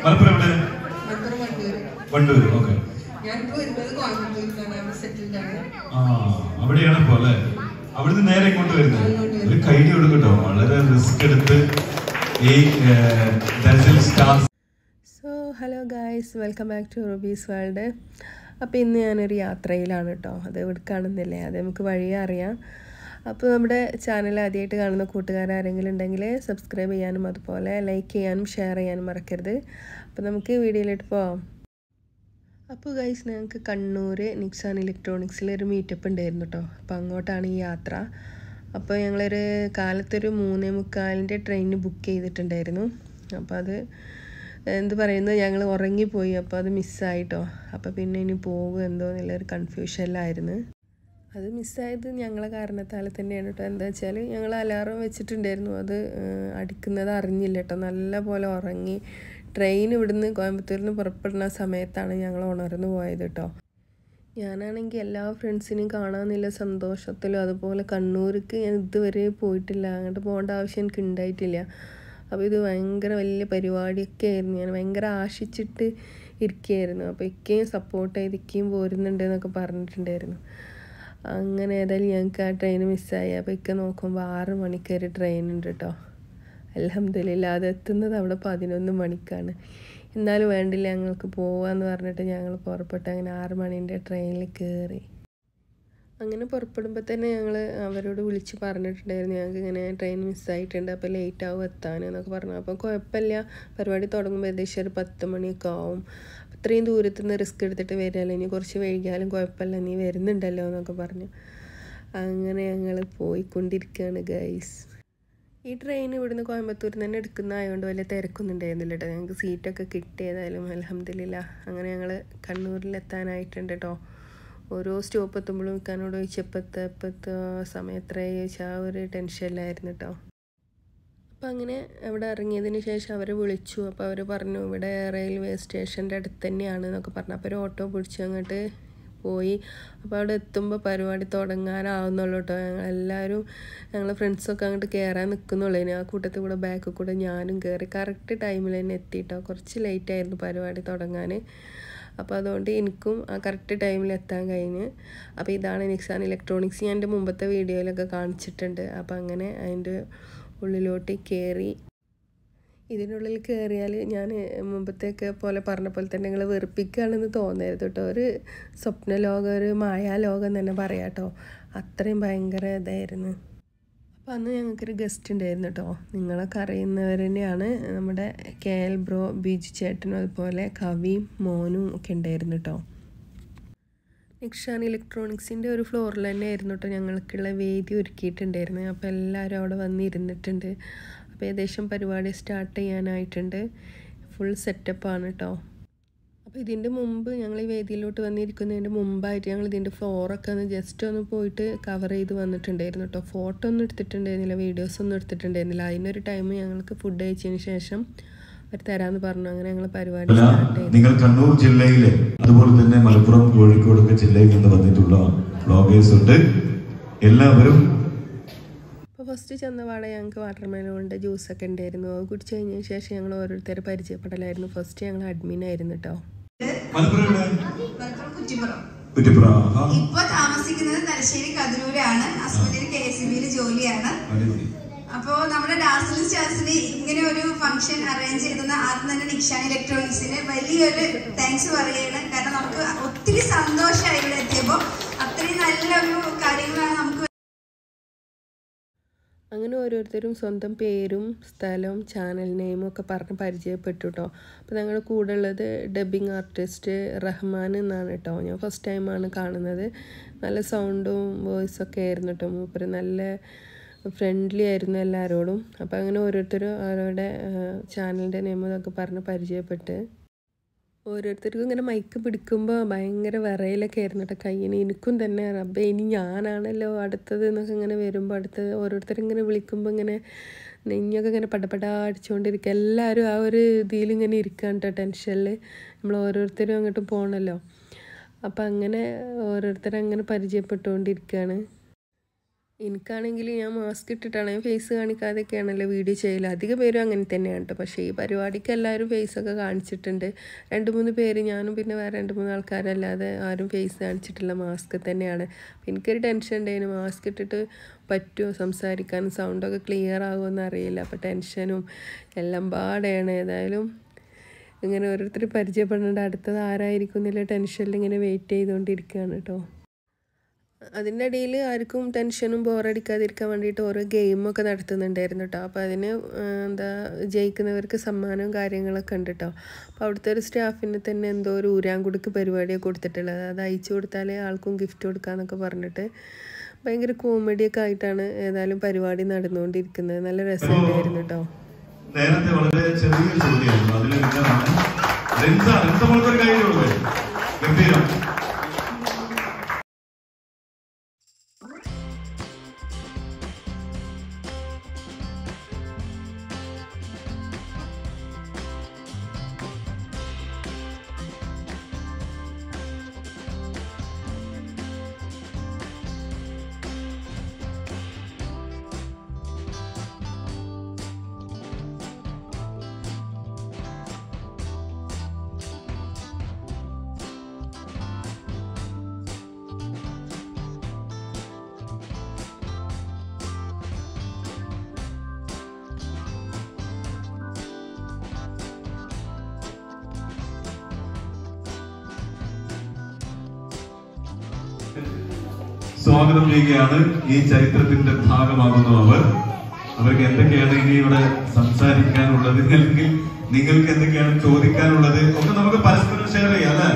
മലപ്പുറം എവിടെ മലപ്പുറം വണ്ടൂര് വണ്ടൂർ ഓക്കെ ഞാനിപ്പോ വരുന്നത് കോയമ്പത്തൂരിലാണ് അവിടെ സെറ്റിൽഡ് ആണ് ആ അവിടെയാണ് ഇപ്പോ അല്ലേ അവിടുന്ന് നേരെ ഇങ്ങോട്ട് വരുന്നത് ഒരു കൈഡി കൊടുക്കട്ടോ വളരെ റിസ്ക് എടുത്ത് ഈ ഡെസൽ സ്റ്റാർസ് so hello guys welcome back to Ruby's world അപ്പോൾ ഇന്ന് ഞാനൊരു യാത്രയിലാണ് കേട്ടോ അത് എവിടെ കാണുന്നില്ലേ അത് നമുക്ക് വഴിയെ അറിയാം അപ്പോൾ നമ്മുടെ ചാനൽ ആദ്യമായിട്ട് കാണുന്ന കൂട്ടുകാരാരെങ്കിലും ഉണ്ടെങ്കിൽ സബ്സ്ക്രൈബ് ചെയ്യാനും അതുപോലെ ലൈക്ക് ചെയ്യാനും ഷെയർ ചെയ്യാനും മറക്കരുത് അപ്പോൾ നമുക്ക് വീഡിയോയിലോട്ട് പോവാം അപ്പോൾ ഗൈസ് ഞങ്ങൾക്ക് കണ്ണൂർ നിക്സാൻ ഇലക്ട്രോണിക്സിൽ ഒരു മീറ്റപ്പ് ഉണ്ടായിരുന്നു കേട്ടോ അപ്പോൾ അങ്ങോട്ടാണ് ഈ യാത്ര അപ്പോൾ ഞങ്ങളൊരു കാലത്തൊരു മൂന്നേ മുക്കാലിൻ്റെ ട്രെയിന് ബുക്ക് ചെയ്തിട്ടുണ്ടായിരുന്നു അപ്പോൾ അത് എന്ത് പറയുന്നത് ഞങ്ങൾ ഉറങ്ങിപ്പോയി അപ്പോൾ അത് മിസ്സായിട്ടോ അപ്പോൾ പിന്നെ ഇനി പോകും എന്തോ എന്നുള്ളൊരു കൺഫ്യൂഷനിലായിരുന്നു അത് മിസ്സായത് ഞങ്ങളെ കാരണത്താൽ തന്നെയാണ് കേട്ടോ എന്താ വെച്ചാൽ ഞങ്ങൾ അലാറം വെച്ചിട്ടുണ്ടായിരുന്നു അത് ഏഹ്, അടിക്കുന്നത് അറിഞ്ഞില്ല കേട്ടോ നല്ല പോലെ ഉറങ്ങി ട്രെയിൻ ഇവിടുന്ന് കോയമ്പത്തൂരിൽ നിന്ന് പുറപ്പെടുന്ന സമയത്താണ് ഞങ്ങൾ ഉണർന്നു പോയത് കേട്ടോ ഞാനാണെങ്കിൽ എല്ലാ ഫ്രണ്ട്സിനെയും കാണാമെന്നുള്ള സന്തോഷത്തിലും അതുപോലെ കണ്ണൂർക്ക് ഞാൻ ഇതുവരെ പോയിട്ടില്ല അങ്ങോട്ട് പോകേണ്ട ആവശ്യം എനിക്ക് ഉണ്ടായിട്ടില്ല അപ്പോൾ ഇത് ഭയങ്കര വലിയ പരിപാടിയൊക്കെ ആയിരുന്നു ഞാൻ ഭയങ്കര ആശിച്ചിട്ട് ഇരിക്കുകയായിരുന്നു അപ്പോൾ ഇക്കയും സപ്പോർട്ട് ചെയ്ത് ഇക്കയും പോരുന്നുണ്ട് എന്നൊക്കെ പറഞ്ഞിട്ടുണ്ടായിരുന്നു അങ്ങനെ ഏതായാലും ഞങ്ങൾക്ക് ആ ട്രെയിൻ മിസ്സായി അപ്പോൾ ഇക്ക നോക്കുമ്പോൾ ആറ് മണിക്കൊരു ട്രെയിൻ ഉണ്ട് കേട്ടോ അലഹമില്ല അത് എത്തുന്നത് അവിടെ പതിനൊന്ന് മണിക്കാണ് എന്നാലും വേണ്ടില്ല ഞങ്ങൾക്ക് പോവാന്ന് പറഞ്ഞിട്ട് ഞങ്ങൾ പുറപ്പെട്ട് അങ്ങനെ ആറ് മണീൻ്റെ ട്രെയിനിൽ കയറി അങ്ങനെ പുറപ്പെടുമ്പോൾ തന്നെ ഞങ്ങൾ അവരോട് വിളിച്ച് പറഞ്ഞിട്ടുണ്ടായിരുന്നു ഞങ്ങൾക്ക് ഇങ്ങനെ ട്രെയിൻ മിസ്സായിട്ടുണ്ട് അപ്പോൾ ലേറ്റ് ആവും എത്താൻ എന്നൊക്കെ പറഞ്ഞു അപ്പോൾ കുഴപ്പമില്ല പരിപാടി തുടങ്ങുമ്പോൾ ഏകദേശം ഒരു പത്ത് മണിയൊക്കെ ആവും ഇത്രയും ദൂരത്തു നിന്ന് റിസ്ക് എടുത്തിട്ട് വരികയല്ലോ ഇനി കുറച്ച് വൈകിയാലും കുഴപ്പമില്ല നീ വരുന്നുണ്ടല്ലോ എന്നൊക്കെ പറഞ്ഞു അങ്ങനെ ഞങ്ങൾ പോയിക്കൊണ്ടിരിക്കുകയാണ് ഗൈസ് ഈ ട്രെയിൻ ഇവിടുന്ന് കോയമ്പത്തൂരിൽ നിന്ന് തന്നെ എടുക്കുന്നതായതുകൊണ്ട് വലിയ തിരക്കൊന്നും ഉണ്ടായിരുന്നില്ല കേട്ടോ ഞങ്ങൾക്ക് സീറ്റൊക്കെ കിട്ടിയതായാലും അലഹമില്ല അങ്ങനെ ഞങ്ങൾ കണ്ണൂരിൽ എത്താനായിട്ടുണ്ട് കേട്ടോ ഓരോ സ്റ്റോപ്പ് എത്തുമ്പോഴും ഇക്കാനോട് ചോദിച്ചപ്പത്ത് എപ്പത്ത് സമയം എത്രയായി ചോദിച്ചാൽ ആ ഒരു ടെൻഷനിലായിരുന്നു കേട്ടോ അപ്പം അങ്ങനെ അവിടെ ഇറങ്ങിയതിന് ശേഷം അവരെ വിളിച്ചു അപ്പോൾ അവർ പറഞ്ഞു ഇവിടെ റെയിൽവേ സ്റ്റേഷൻ്റെ അടുത്ത് തന്നെയാണ് എന്നൊക്കെ പറഞ്ഞു അപ്പോൾ ഒരു ഓട്ടോ പിടിച്ചു അങ്ങോട്ട് പോയി അപ്പോൾ അവിടെ എത്തുമ്പോൾ പരിപാടി തുടങ്ങാനാവുന്നുള്ളൂ കേട്ടോ ഞങ്ങൾ എല്ലാവരും ഞങ്ങളെ ഫ്രണ്ട്സൊക്കെ അങ്ങോട്ട് കയറാൻ നിൽക്കുന്നുള്ളൂ ഇനി ആ കൂട്ടത്തിൽ കൂടെ ബാക്കിൽ കൂടെ ഞാനും കയറി കറക്റ്റ് ടൈമിൽ തന്നെ എത്തിയിട്ടോ കുറച്ച് ലേറ്റ് ആയിരുന്നു പരിപാടി തുടങ്ങാൻ അപ്പോൾ അതുകൊണ്ട് എനിക്കും ആ കറക്റ്റ് ടൈമിൽ എത്താൻ കഴിഞ്ഞ് അപ്പോൾ ഇതാണ് നിക്സാൻ ഇലക്ട്രോണിക്സ് ഞാൻ എൻ്റെ മുമ്പത്തെ വീഡിയോയിലൊക്കെ കാണിച്ചിട്ടുണ്ട് അപ്പോൾ അങ്ങനെ അതിൻ്റെ ഉള്ളിലോട്ട് കയറി ഇതിനുള്ളിൽ കയറിയാൽ ഞാൻ മുമ്പത്തെയൊക്കെ പോലെ പറഞ്ഞ പോലെ തന്നെ നിങ്ങൾ വെറുപ്പിക്കുകയാണെന്ന് തോന്നരുത് കേട്ടോ ഒരു സ്വപ്ന ലോകം ഒരു മായാലോകം തന്നെ പറയാം കേട്ടോ അത്രയും ഭയങ്കര ഇതായിരുന്നു അപ്പോൾ അന്ന് ഞങ്ങൾക്കൊരു ഗസ്റ്റ് ഉണ്ടായിരുന്നു കേട്ടോ നിങ്ങളൊക്കെ അറിയുന്നവർ തന്നെയാണ് നമ്മുടെ കെ എൽ ബ്രോ ബീജ് ചേട്ടനും അതുപോലെ കവിയും മോനും ഒക്കെ ഉണ്ടായിരുന്നു കേട്ടോ നിക്ഷാൻ ഇലക്ട്രോണിക്സിൻ്റെ ഒരു ഫ്ലോറിൽ തന്നെ ആയിരുന്നു കേട്ടോ ഞങ്ങൾക്കുള്ള വേദി ഒരുക്കിയിട്ടുണ്ടായിരുന്നു അപ്പോൾ എല്ലാവരും അവിടെ വന്നിരുന്നിട്ടുണ്ട് അപ്പോൾ ഏകദേശം പരിപാടി സ്റ്റാർട്ട് ചെയ്യാനായിട്ടുണ്ട് ഫുൾ സെറ്റപ്പാണ് കേട്ടോ അപ്പോൾ ഇതിൻ്റെ മുമ്പ് ഞങ്ങൾ ഈ വേദിയിലോട്ട് വന്നിരിക്കുന്നതിൻ്റെ മുമ്പായിട്ട് ഞങ്ങൾ ഇതിൻ്റെ ഫ്ലോറൊക്കെ ഒന്ന് ജസ്റ്റ് ഒന്ന് പോയിട്ട് കവർ ചെയ്ത് വന്നിട്ടുണ്ടായിരുന്നു കേട്ടോ ഫോട്ടോ ഒന്നും എടുത്തിട്ടുണ്ടായിരുന്നില്ല വീഡിയോസ് ഒന്നും എടുത്തിട്ടുണ്ടായിരുന്നില്ല അതിനൊരു ടൈം ഞങ്ങൾക്ക് ഫുഡ് കഴിച്ചതിന് ശേഷം അവർ തരാമെന്ന് പറഞ്ഞു അങ്ങനെ ഞങ്ങൾ പരിപാടി അല്ല സ്റ്റാർട്ട് ചെയ്തു നിങ്ങൾ കണ്ണൂർ ജില്ലയിലെ അതുപോലെ തന്നെ മലപ്പുറം കോഴിക്കോടൊക്കെ ജില്ലയിൽ നിന്ന് വന്നിട്ടുള്ള ബ്ലോഗേഴ്സ് ഉണ്ട് എല്ലാവരും അപ്പോൾ ഫസ്റ്റ് ചെന്നപാടെ ഞങ്ങൾക്ക് വാട്ടർ മെലോണിൻ്റെ ജ്യൂസൊക്കെ ഉണ്ടായിരുന്നു അത് കുടിച്ച് കഴിഞ്ഞതിന് ശേഷം ഞങ്ങൾ ഓരോരുത്തരെ പരിചയപ്പെടലായിരുന്നു ഫസ്റ്റ് ഞങ്ങൾ അഡ്മിൻ ആയിരുന്നു കേട്ടോ മലപ്പുറം എവിടെ? മലപ്പുറം കുറ്റിപ്പുറം കുറ്റിപ്പുറ ആ, ഇപ്പൊ താമസിക്കുന്നത് തലശ്ശേരി കതിരൂരാണ് ഹസ്ബൻഡിന് കെ എസ് ബിയിൽ ജോലിയാണ് അടിപൊളി. അപ്പോ നമ്മുടെ ഡാർസിലി സ്റ്റാർസിന് ഇങ്ങനെ ഒരു ഫംഗ്ഷൻ അറേഞ്ച് ചെയ്തെന്ന് ആദ്യം തന്നെ നിക്ഷാൻ ഇലക്ട്രോണിക്സിന് വലിയൊരു താങ്ക്സ് പറയുകയാണ് കാരണം നമുക്ക് ഒത്തിരി സന്തോഷമായി ഇവിടെ എത്തിയപ്പോൾ അത്രയും നല്ലൊരു കാര്യങ്ങളാണ് നമുക്ക് അങ്ങനെ ഓരോരുത്തരും സ്വന്തം പേരും സ്ഥലവും ചാനൽ നെയിമും ഒക്കെ പറഞ്ഞ് പരിചയപ്പെട്ടു കേട്ടോ അപ്പോൾ ഞങ്ങളുടെ കൂടെ ഉള്ളത് ഡബിങ് ആർട്ടിസ്റ്റ് റഹ്മാൻ എന്നാണ് കേട്ടോ ഞാൻ ഫസ്റ്റ് ടൈമാണ് കാണുന്നത് നല്ല സൗണ്ടും വോയിസൊക്കെ ആയിരുന്നു കേട്ടോ മൂപ്പര് നല്ല ഫ്രണ്ട്ലി ആയിരുന്നു എല്ലാവരോടും അപ്പോൾ അങ്ങനെ ഓരോരുത്തരും അവരുടെ ചാനലിൻ്റെ നെയിം ഇതൊക്കെ പറഞ്ഞ് പരിചയപ്പെട്ട് ഓരോരുത്തർക്കും ഇങ്ങനെ മൈക്ക് പിടിക്കുമ്പോൾ ഭയങ്കര വിറയിലൊക്കെ ആയിരുന്നു കേട്ടോ കയ്യിന് എനിക്കും തന്നെ റബ്ബേ ഇനി ഞാനാണല്ലോ അടുത്തത് എന്നൊക്കെ ഇങ്ങനെ വരുമ്പോൾ അടുത്തത് ഓരോരുത്തരിങ്ങനെ വിളിക്കുമ്പോൾ ഇങ്ങനെ നെഞ്ഞൊക്കെ ഇങ്ങനെ പടപടാ അടിച്ചുകൊണ്ടിരിക്കുക എല്ലാവരും ആ ഒരു ഇതിൽ ഇങ്ങനെ ഇരിക്കുകയാണ് കേട്ടോ ടെൻഷനിൽ നമ്മൾ ഓരോരുത്തരും അങ്ങോട്ട് പോകണമല്ലോ അപ്പം അങ്ങനെ ഓരോരുത്തരും അങ്ങനെ പരിചയപ്പെട്ടുകൊണ്ടിരിക്കുകയാണ് എനിക്കാണെങ്കിൽ ഞാൻ മാസ്ക് ഇട്ടിട്ടാണ് ഞാൻ ഫേസ് കാണിക്കാതെയൊക്കെയാണല്ലോ വീഡിയോ ചെയ്യൽ അധിക പേരും അങ്ങനെ തന്നെയാണ് കേട്ടോ പക്ഷേ ഈ പരിപാടിക്ക് എല്ലാവരും ഫേസൊക്കെ കാണിച്ചിട്ടുണ്ട് രണ്ട് മൂന്ന് പേര് ഞാനും പിന്നെ വേറെ രണ്ട് മൂന്ന് ആൾക്കാരല്ലാതെ ആരും ഫേസ് കാണിച്ചിട്ടില്ല മാസ്ക് തന്നെയാണ് അപ്പം എനിക്കൊരു ടെൻഷൻ ഉണ്ടായിരുന്നു മാസ്ക് ഇട്ടിട്ട് പറ്റുമോ സംസാരിക്കാൻ സൗണ്ടൊക്കെ ക്ലിയർ ആകുമെന്ന് അറിയില്ല അപ്പോൾ ടെൻഷനും എല്ലാം പാടെയാണ് ഏതായാലും ഇങ്ങനെ ഓരോരുത്തർ പരിചയപ്പെടുന്നുണ്ട് അടുത്തത് ആരായിരിക്കും എന്നുള്ള ടെൻഷനിൽ ഇങ്ങനെ വെയിറ്റ് ചെയ്തുകൊണ്ടിരിക്കുകയാണ് കേട്ടോ അതിൻ്റെ ഇടയിൽ ആർക്കും ടെൻഷനും ബോറടിക്കാതിരിക്കാൻ വേണ്ടിയിട്ട് ഓരോ ഗെയിമൊക്കെ നടത്തുന്നുണ്ടായിരുന്നു കേട്ടോ അപ്പോൾ അതിന് ആ, എന്താ ജയിക്കുന്നവർക്ക് സമ്മാനവും കാര്യങ്ങളൊക്കെ ഉണ്ട് കേട്ടോ അപ്പോൾ അവിടുത്തെ ഒരു സ്റ്റാഫിന് തന്നെ എന്തോ ഒരു ഊരാങ്കുടുക്ക് പരിപാടിയൊക്കെ കൊടുത്തിട്ടുള്ളത് അത് അയച്ചു കൊടുത്താലേ ആൾക്കും ഗിഫ്റ്റ് കൊടുക്കാന്നൊക്കെ പറഞ്ഞിട്ട് ഭയങ്കര കോമഡിയൊക്കെ ആയിട്ടാണ് ഏതായാലും പരിപാടി നടന്നുകൊണ്ടിരിക്കുന്നത് നല്ല രസമുണ്ടായിരുന്നു കേട്ടോ നേരത്തെ വളരെ ചെറിയൊരു ചോദ്യമായിരുന്നു അതിൽ എന്താണ് റിൻസ റിൻസ മോൾക്കൊരു കൈ കൊടുക്കേ ഗംഭീരം സ്വാഗതം ചെയ്യുകയാണ് ഈ ചരിത്രത്തിന്റെ ഭാഗമാകുന്നു അവർ അവർക്ക് എന്തൊക്കെയാണ് ഇനി ഇവിടെ സംസാരിക്കാനുള്ളത് അല്ലെങ്കിൽ നിങ്ങൾക്ക് എന്തൊക്കെയാണ് ചോദിക്കാനുള്ളത് ഒക്കെ നമുക്ക് പരസ്പരം ഷെയർ ചെയ്യാം അല്ലേ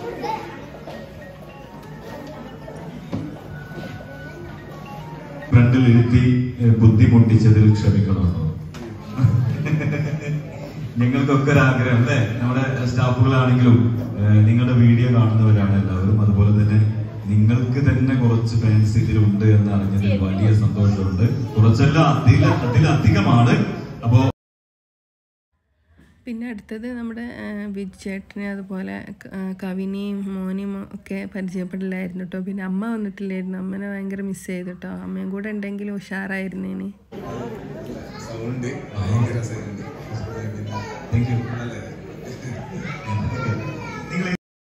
ഫ്രണ്ടിൽ ഇരുത്തി ഏഹ്, ബുദ്ധിമുട്ടിച്ചതിൽ ക്ഷമിക്കണമെന്നോ ഞങ്ങൾക്കൊക്കെ ഒരു ആഗ്രഹം അല്ലേ നമ്മുടെ സ്റ്റാഫുകളാണെങ്കിലും ഏഹ്, നിങ്ങളുടെ വീഡിയോ കാണുന്നവരാണ് എല്ലാവരും അതുപോലെ തന്നെ നിങ്ങൾക്ക് തന്നെ കുറച്ച് ഫാൻസ് ഇതിലുണ്ട് എന്ന് അറിഞ്ഞതിൽ വലിയ സന്തോഷമുണ്ട് കുറച്ചല്ല അതിൽ അതിലധികമാണ് അപ്പോ പിന്നെ അടുത്തത് നമ്മുടെ ബിജു ചേട്ടനെ അതുപോലെ ക- ആ, കവിനെയും മോനെയും ഒക്കെ പരിചയപ്പെടില്ലായിരുന്നു കേട്ടോ പിന്നെ അമ്മ വന്നിട്ടില്ലായിരുന്നു അമ്മനെ ഭയങ്കര മിസ് ചെയ്തു കേട്ടോ അമ്മയും കൂടെ ഉണ്ടെങ്കിൽ ഉഷാറായിരുന്നേന് സൗണ്ട് ഭയങ്കര സൗണ്ട് താങ്ക് യു അല്ലേ നിങ്ങൾ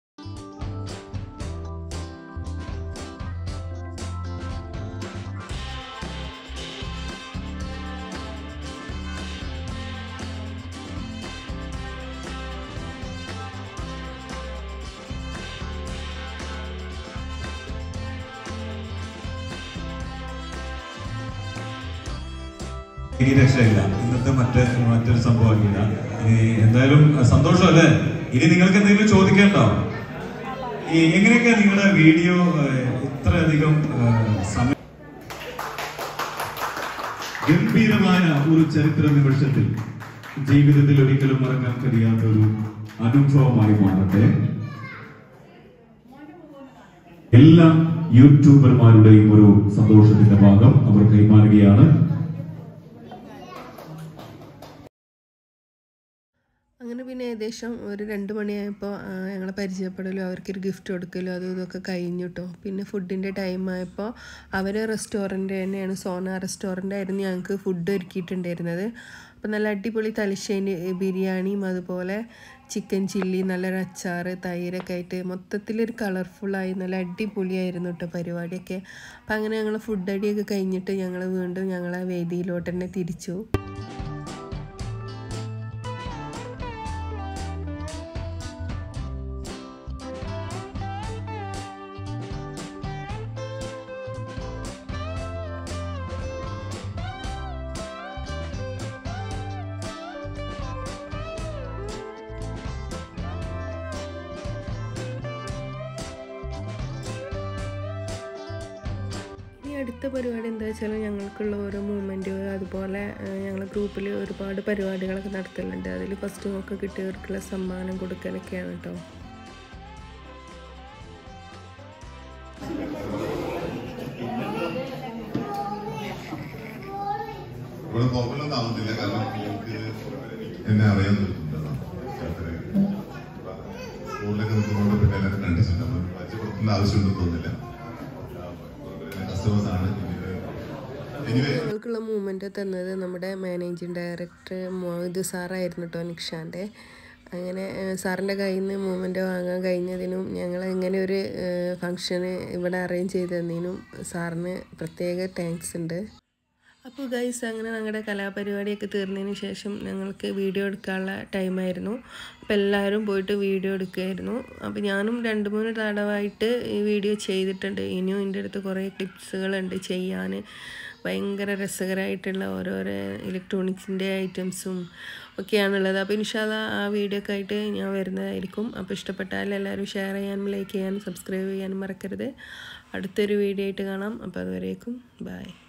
ഇനി രക്ഷയില്ല ഇന്നത്തെ മറ്റേ മറ്റൊരു സംഭവമില്ല ഇനി എന്തായാലും സന്തോഷമല്ലേ ഇനി നിങ്ങൾക്ക് എന്തെങ്കിലും ചോദിക്കണ്ടോ ഈ എങ്ങനെയൊക്കെ നിങ്ങളുടെ വീഡിയോ ഇത്രയധികം ഏഹ്, സമയം ഗംഭീരമായ ഒരു ചരിത്ര നിമിഷത്തിൽ ജീവിതത്തിൽ ഒരിക്കലും മറക്കാൻ കഴിയാത്ത ഒരു അനുഭവമായി മാറട്ടെ എല്ലാ യൂട്യൂബർമാരുടെയും ഒരു സന്തോഷത്തിന്റെ ഭാഗം അവർ കൈമാറുകയാണ് അങ്ങനെ പിന്നെ ഏകദേശം ഒരു രണ്ട് മണിയായപ്പോൾ ഞങ്ങളെ പരിചയപ്പെടലും അവർക്കൊരു ഗിഫ്റ്റ് കൊടുക്കലും അതും ഇതൊക്കെ കഴിഞ്ഞു കേട്ടോ പിന്നെ ഫുഡിൻ്റെ ടൈം ആയപ്പോൾ അവർ റെസ്റ്റോറൻറ്റ് തന്നെയാണ് സോന റെസ്റ്റോറൻ്റ് ആയിരുന്നു ഞങ്ങൾക്ക് ഫുഡ് ഒരുക്കിയിട്ടുണ്ടായിരുന്നത് അപ്പോൾ നല്ല അടിപൊളി തലശ്ശേരി ബിരിയാണിയും അതുപോലെ ചിക്കൻ ചില്ലി നല്ലൊരു അച്ചാറ് തൈരൊക്കെ ആയിട്ട് മൊത്തത്തിലൊരു കളർഫുള്ളായി നല്ല അടിപൊളിയായിരുന്നു കേട്ടോ പരിപാടിയൊക്കെ അപ്പോൾ അങ്ങനെ ഞങ്ങൾ ഫുഡ് അടിയൊക്കെ കഴിഞ്ഞിട്ട് ഞങ്ങൾ വീണ്ടും ഞങ്ങളെ വേദിയിലോട്ട് തന്നെ തിരിച്ചു ഇനി അടുത്ത പരിപാടി എന്താ വെച്ചാൽ ഞങ്ങൾക്കുള്ള ഓരോ മൂവ്മെൻറ്റ് അതുപോലെ ഞങ്ങൾ ഗ്രൂപ്പിൽ ഒരുപാട് പരിപാടികളൊക്കെ നടത്തലുണ്ട് അതിൽ ഫസ്റ്റ് ഒക്കെ കിട്ടിയവർക്കുള്ള സമ്മാനം കൊടുക്കലൊക്കെയാണ് കേട്ടോ ഇവിടെ നോക്കലൊന്നും ആവുന്നില്ല കാരണം എനിക്ക് എന്നെ അറിയാൻ പറ്റുന്നതാണ് സ്കൂളിലൊക്കെ നിൽക്കുന്നതുകൊണ്ട് പിന്നെ എല്ലാവരും കണ്ടിട്ടുണ്ട് നമ്മൾ പരിചയപ്പെടുത്തേണ്ട ആവശ്യമുണ്ടെന്ന് തോന്നുന്നില്ല കസ്റ്റമേഴ്സ് ആണ് പിന്നീട് എനിവേ ഞങ്ങൾക്കുള്ള മൂമെൻ്റ് തന്നത് നമ്മുടെ മാനേജിങ് ഡയറക്ടർ മോഹിദ് സാറായിരുന്നു കേട്ടോ നിക്ഷാൻ്റെ അങ്ങനെ ഏഹ്, സാറിൻ്റെ കയ്യിൽ നിന്ന് മൂമെൻ്റ് വാങ്ങാൻ കഴിഞ്ഞതിനും ഞങ്ങൾ ഇങ്ങനെ ഒരു ഫങ്ഷന് ഇവിടെ അറേഞ്ച് ചെയ്ത് തന്നതിനും സാറിന് പ്രത്യേക താങ്ക്സ് ഉണ്ട് അപ്പോൾ ഗൈസ് അങ്ങനെ ഞങ്ങളുടെ കലാപരിപാടിയൊക്കെ തീർന്നതിന് ശേഷം ഞങ്ങൾക്ക് വീഡിയോ എടുക്കാനുള്ള ടൈമായിരുന്നു അപ്പോൾ എല്ലാവരും പോയിട്ട് വീഡിയോ എടുക്കുമായിരുന്നു അപ്പോൾ ഞാനും രണ്ട് മൂന്ന് തടവായിട്ട് ഈ വീഡിയോ ചെയ്തിട്ടുണ്ട് ഇനിയും എൻ്റെ അടുത്ത് കുറേ ക്ലിപ്സുകളുണ്ട് ചെയ്യാൻ ഭയങ്കര രസകരമായിട്ടുള്ള ഓരോരോ ഇലക്ട്രോണിക്സിൻ്റെ ഐറ്റംസും ഒക്കെയാണുള്ളത് അപ്പോൾ ഇൻഷാല്ല ആ വീഡിയോ ഒക്കെ ആയിട്ട് ഞാൻ വരുന്നതായിരിക്കും അപ്പോൾ ഇഷ്ടപ്പെട്ടാൽ എല്ലാവരും ഷെയർ ചെയ്യാനും ലൈക്ക് ചെയ്യാനും സബ്സ്ക്രൈബ് ചെയ്യാനും മറക്കരുത് അടുത്തൊരു വീഡിയോ ആയിട്ട് കാണാം അപ്പോൾ അതുവരേക്കും ബൈ